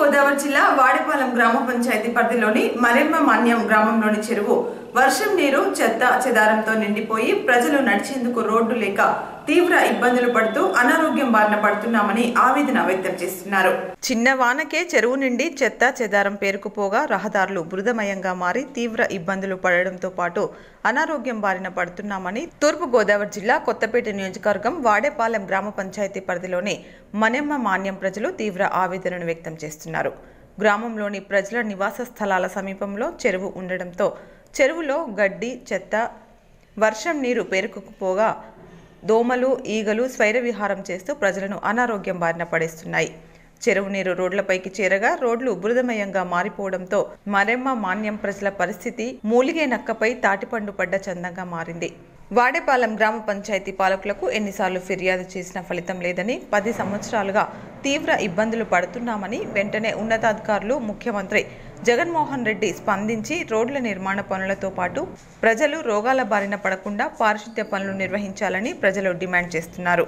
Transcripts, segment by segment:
గోదావరి జిల్లా వాడిపాలెం గ్రామ పంచాయతీ పరిధిలోని మరెమ్మ మాన్యం గ్రామంలోని చెరువు వర్షం నీరు చెత్త చెదారంతో నిండిపోయి ప్రజలు నడిచేందుకు రోడ్డు లేక తీవ్ర ఇబ్బందులు పడుతూ అనారోగ్యం బారిన పడుతున్నామని ఆవేదన వ్యక్తం చేస్తున్నారు చిన్న వానకే చెరువు నుండి చెత్త చెదారం పేరుకుపోగా రహదారులు బురదమయంగా మారి తీవ్ర ఇబ్బందులు పడడంతో పాటు అనారోగ్యం బారిన పడుతున్నామని తూర్పు గోదావరి జిల్లా కొత్తపేట నియోజకవర్గం వాడేపాలెం గ్రామ పంచాయతీ పరిధిలోని మನೆమ్మ మాన్యం ప్రజలు తీవ్ర ఆవేదనను వ్యక్తం చేస్తున్నారు గ్రామంలోని ప్రజల నివాస స్థలాల సమీపంలో చెరువు ఉండడంతో చెరువులో గడ్డి చెత్త వర్షం నీరు పేరుకుపోగా దోమలు ఈగలు స్వైర విహారం చేస్తూ ప్రజలను అనారోగ్యం బారిన పడేస్తున్నాయి చెరువు నీరు రోడ్లపైకి చేరగా రోడ్లు బురదమయంగా మారిపోవడంతో మరెమ్మ మాన్యం ప్రజల పరిస్థితి మూలిగే నక్కపై తాటిపండు పడ్డ చందంగా మారింది వాడేపాలెం గ్రామ పంచాయతీ పాలకులకు ఎన్నిసార్లు ఫిర్యాదు చేసిన ఫలితం లేదని పది సంవత్సరాలుగా తీవ్ర ఇబ్బందులు పడుతున్నామని వెంటనే ఉన్నతాధికారులు ముఖ్యమంత్రి జగన్మోహన్ రెడ్డి స్పందించి రోడ్ల నిర్మాణ పనులతో పాటు ప్రజలు రోగాల బారిన పడకుండా పారిశుద్ధ్య పనులు నిర్వహించాలని ప్రజలు డిమాండ్ చేస్తున్నారు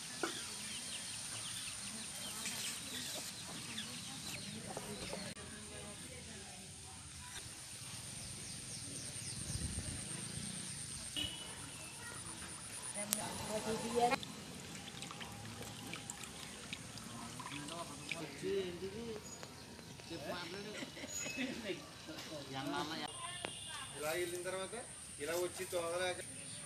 ఇలా వెళ్ళిన తర్వాత ఇలా వచ్చి తోగలేక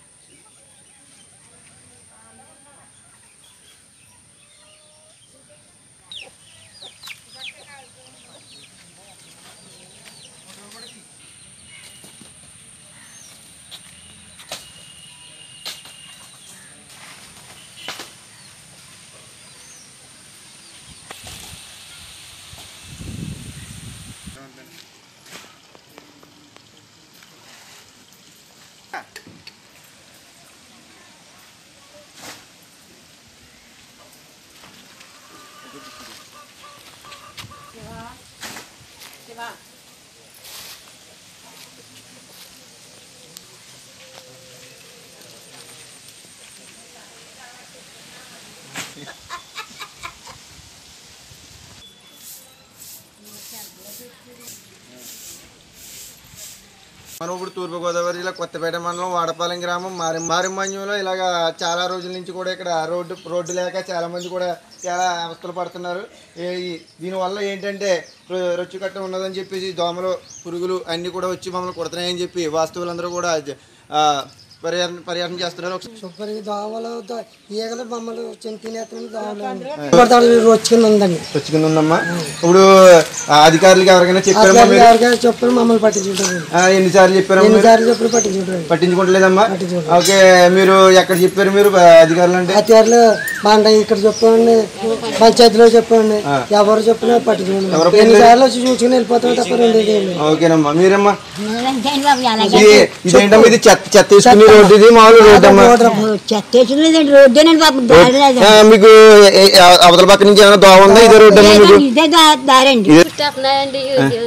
మనం ఇప్పుడు తూర్పుగోదావరి జిల్లా కొత్తపేట మండలం వాడపాలెం గ్రామం మారి మారిమన్యంలో ఇలాగ చాలా రోజుల నుంచి కూడా ఇక్కడ రోడ్డు రోడ్డు లేక చాలా మంది కూడా చాలా అవస్థలు పడుతున్నారు ఏ- ఈ- దీనివల్ల ఏంటంటే రొ- రొచ్చు కట్ట ఉన్నదని చెప్పేసి దోమలు పురుగులు అన్నీ కూడా వచ్చి మమ్మల్ని కొడుతున్నాయని చెప్పి వాస్తువులందరూ కూడా ఆ, పర్యాటన పర్యటన చేస్తున్నారు ఒకసారి సూపర్ దోమలు దో- ఈగలు బొమ్మలు చిన్న తినేస్తున్నాయి దోమలు పడతాడు వచ్చుకుని ఉందండి వచ్చుకుంది ఉందమ్మా ఇప్పుడు ఆ అధికారులకి ఎవరికైనా చెప్పారమ్మా మీరు ఎవరికైనా చెప్పులు మమ్మల్ని పట్టించుకుంటారు ఆ, ఎన్నిసార్లు చెప్పారమ్మా మీరు? ఎన్నిసార్లు చెప్పులు పట్టించుకుంటారు పట్టించుకోవట్లేదమ్మా ఓకే మీరు ఎక్కడ చెప్పారు మీరు ఆ, అధికారులు అంటే ఆ తీర్లు బండ ఇక్కడ చెప్పండి పంచాయతీలో చెప్పండి ఎవరు చెప్పినా పట్టించుకోండి ఎన్నిసార్లు వచ్చి చూసుకుని వెళ్ళిపోతాం తప్ప రెండు ఇదేమి. ఓకేనమ్మా మీరమ్మా లేదండి బాబు అలాగే ఇది ఇదేంటమ్మా ఇది చెత్త చెత్త తీసుకునే రోడ్డు ఇది మామూలు రోడ్డు అమ్మా చెత్త వేసుకునేదండి రోడ్డేనండి బాబు దారి లేదండి ఆ, మీకు ఏ- ఏ- అవతల పక్క నుంచి ఏమైనా దోవ ఉందా ఇదే రోడ్డు అమ్మా మీకు ఇదే దా- దారండి పుట్టేస్తున్నాయండి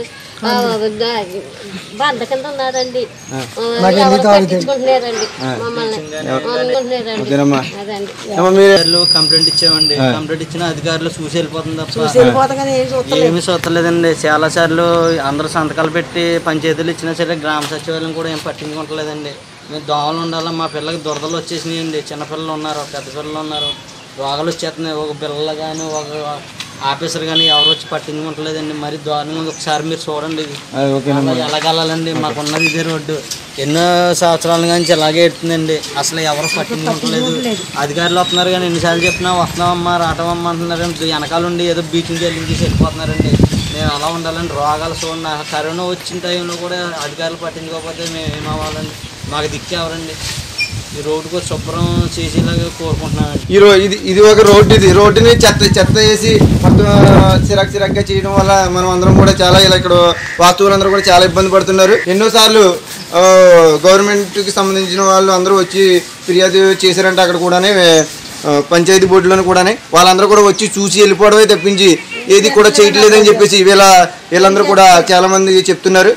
బంద కింద ఉన్నదండి ఎవరు పట్టించుకుంటున్నారండి మమ్మల్ని అనుకుంటున్నారండి ఓకేనమ్మా అదండి అమ్మా మీరు అధికారులు కంప్లైంట్ ఇచ్చామండి కంప్లైంట్ ఇచ్చిన అధికారులు చూసి వెళ్ళిపోతుంది తప్ప వెళ్ళిపోతాం కానీ ఏం చూస్తాం ఏమీ చూస్తలేదండి చాలా సార్లు అందరూ సంతకాలు పెట్టి పంచాయతీలు ఇచ్చినా సరే గ్రామ సచివాలయం కూడా ఏం పట్టించుకుంటలేదండి మేము దోమలు ఉండాలా మా పిల్లలకి దురదలు వచ్చేసినాయండి చిన్నపిల్లలు ఉన్నారు పెద్ద పిల్లలు ఉన్నారు రోగాలు వచ్చేస్తున్నాయి ఒక పిల్లలు కానీ ఒక ఆఫీసర్ కానీ ఎవరు వచ్చి పట్టించుకుంటలేదండి మరి దారుణంగా ఉంది. ఒకసారి మీరు చూడండి ఇది ఆ, ఓకేనమ్మా అలా ఎలాగెళ్ళాలండి మాకున్నది ఇదే రోడ్డు ఎన్నో సంవత్సరాల నుంచి ఇలాగే ఎడుతుందండి అసలు ఎవరు పట్టించుకోవట్లేదు అధికారులు వస్తున్నారు కానీ ఎన్నిసార్లు చెప్పినా వస్తున్నామమ్మా రావటమమ్మా అంటున్నారు వెనకాల ఉండి ఏదో బీచింగ్ వెళ్ళి వెళ్ళిపోతున్నారండి నేను అలా ఉండాలండి రోగాలు చూడండి ఆ కరోనా వచ్చిన టైంలో కూడా అధికారులు పట్టించుకోకపోతే మేము ఏమవ్వాలండి మాకు దిక్కు ఎవరండి ఈ రోడ్డుకు శుభ్రం చేసేలాగా కోరుకుంటున్నామండి ఈ రో ఇది ఇది ఒక రోడ్డు ఇది రోడ్డుని చెత్త చెత్త వేసి మొత్తం సిరక్ సిరక్గా చేయడం వల్ల మనం అందరం కూడా చాలా ఇలా ఇక్కడ వాస్తువులందరూ కూడా చాలా ఇబ్బంది పడుతున్నారు ఎన్నోసార్లు ఆ, గవర్నమెంట్కి సంబంధించిన వాళ్ళు అందరూ వచ్చి ఫిర్యాదు చేశారంటే అక్కడ కూడానే ఆ, పంచాయతీ బోర్డులను కూడానే వాళ్ళందరూ కూడా వచ్చి చూసి వెళ్ళిపోవడమే తప్పించి ఏది కూడా చేయట్లేదని చెప్పేసి వీళ్ళ వీళ్ళందరూ కూడా చాలా మంది చెప్తున్నారు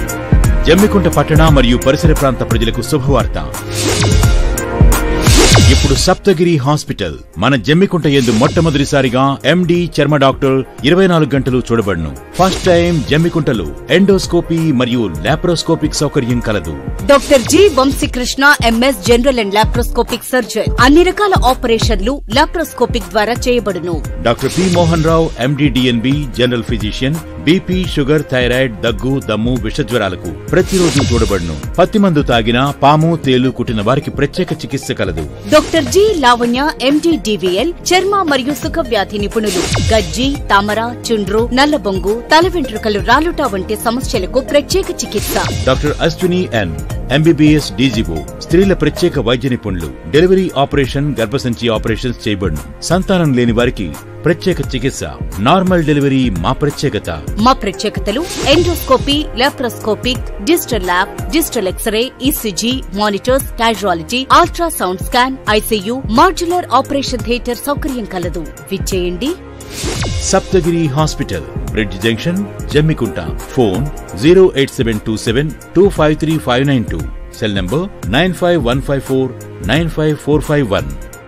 జమ్మికుంట పట్టణ మరియు పరిసర ప్రాంత ప్రజలకు శుభవార్త ఇప్పుడు సప్తగిరి హాస్పిటల్ మన జమ్మికుంట ఎందు మొట్టమొదటిసారిగా ఎండి చర్మ డాక్టర్ ఇరవై నాలుగు గంటలు చూడబడును ఫస్ట్ టైం జమ్మికుంటలో ఎండోస్కోపీ మరియు లాప్రోస్కోపిక్ సౌకర్యం కలదు doctor G Vamsikrishna MS general and laparoscopic surgeon అన్ని రకాల ఆపరేషన్లు లాప్రోస్కోపిక్ ద్వారా చేయబడును doctor P Mohan Rao MD DNB general physician BP sugar thyroid దగ్గు దమ్ము విషజ్వరాలకు ప్రతిరోజు చూడబడును పత్తి మందు తాగినా పాము తేలు కుట్టిన వారికి ప్రత్యేక చికిత్స కలదు doctor G Lavanya MD DVL చర్మ మరియు సుఖ వ్యాధి నిపుణులు గజ్జి తామర చుండ్రు నల్లబొంగు తల వెంట్రుకలు రాలుట వంటి సమస్యలకు ప్రత్యేక చికిత్స doctor Ashwini N MBBS DGO స్త్రీల ప్రత్యేక వైద్య నిపుణులు డెలివరీ ఆపరేషన్ గర్భసంచి ఆపరేషన్స్ చేయబడును సంతానం లేని వారికి ప్రత్యేక చికిత్స నార్మల్ డెలివరీ మా ప్రత్యేకత మా ప్రత్యేకతలు endoscopy laparoscopic digital lab digital X ray ECG monitors casualty ultrasound scan ICU modular operation theatre సౌకర్యం కలదు విచ్చేయండి Saptagiri hospital bridge junction Jammikunta phone zero eight seven two seven two five three five nine two cell number nine five one five four nine five four five one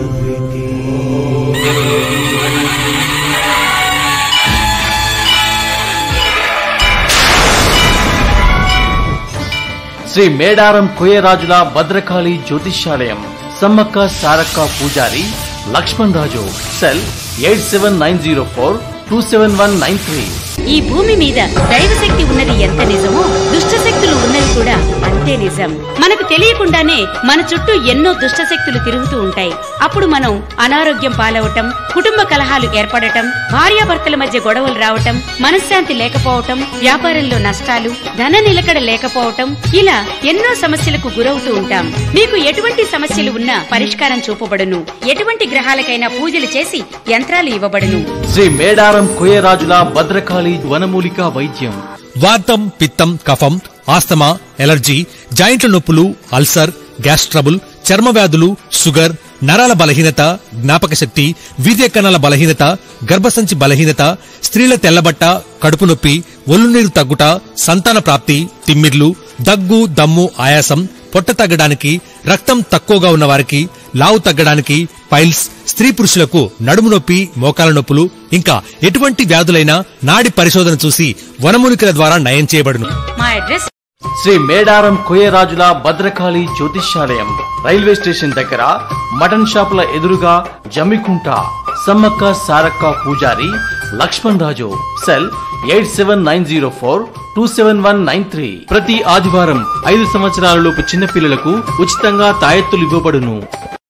Shri Medaram కోయరాజుల భద్రకాళి జ్యోతిష్యాలయం సమ్మక్క సారక్క పూజారి Laxman Raju cell eight seven nine zero four two seven one nine three ఈ భూమి మీద దైవశక్తి ఉన్నది ఎంత నిజమో దుష్ట శక్తులు ఉన్నది కూడా అంతే నిజం మనకు తెలియకుండానే మన చుట్టూ ఎన్నో దుష్ట శక్తులు తిరుగుతూ ఉంటాయి అప్పుడు మనం అనారోగ్యం పాలవటం కుటుంబ కలహాలు ఏర్పడటం భార్యాభర్తల మధ్య గొడవలు రావటం మనశ్శాంతి లేకపోవటం వ్యాపారంలో నష్టాలు ధన నిలకడ లేకపోవటం ఇలా ఎన్నో సమస్యలకు గురవుతూ ఉంటాం మీకు ఎటువంటి సమస్యలు ఉన్నా పరిష్కారం చూపబడును ఎటువంటి గ్రహాలకైనా పూజలు చేసి యంత్రాలు ఇవ్వబడును శ్రీ మేడారం కోయరాజుల భద్రకాళి వనమూలిక వైద్యం వాతం పిత్తం కఫం ఆస్తమా ఎలర్జీ జాయింట్ల నొప్పులు అల్సర్ గ్యాస్ ట్రబుల్ చర్మ వ్యాధులు షుగర్ నరాల బలహీనత జ్ఞాపక శక్తి వీర్య కణాల బలహీనత గర్భసంచి బలహీనత స్త్రీల తెల్లబట్ట కడుపు నొప్పి ఒళ్ళు నీరు తగ్గుట సంతాన ప్రాప్తి తిమ్మిర్లు దగ్గు దమ్ము ఆయాసం పొట్ట తగ్గడానికి రక్తం తక్కువగా ఉన్న వారికి లావు తగ్గడానికి పైల్స్ స్త్రీ పురుషులకు నడుము నొప్పి మోకాల నొప్పులు ఇంకా ఎటువంటి వ్యాధులైనా నాడి పరిశోధన చూసి వనమూలికల ద్వారా నయం చేయబడును మా అడ్రస్ శ్రీ మేడారం కోయరాజుల భద్రకాళి జ్యోతిష్యాలయం రైల్వే స్టేషన్ దగ్గర మటన్ షాపుల ఎదురుగా జమ్మికుంట సమ్మక్క సారక్క పూజారి Laxman Raju cell eight seven nine zero four two seven one nine three ప్రతి ఆదివారం ఐదు సంవత్సరాల లోపు చిన్నపిల్లలకు ఉచితంగా తాయెత్తులు ఇవ్వబడును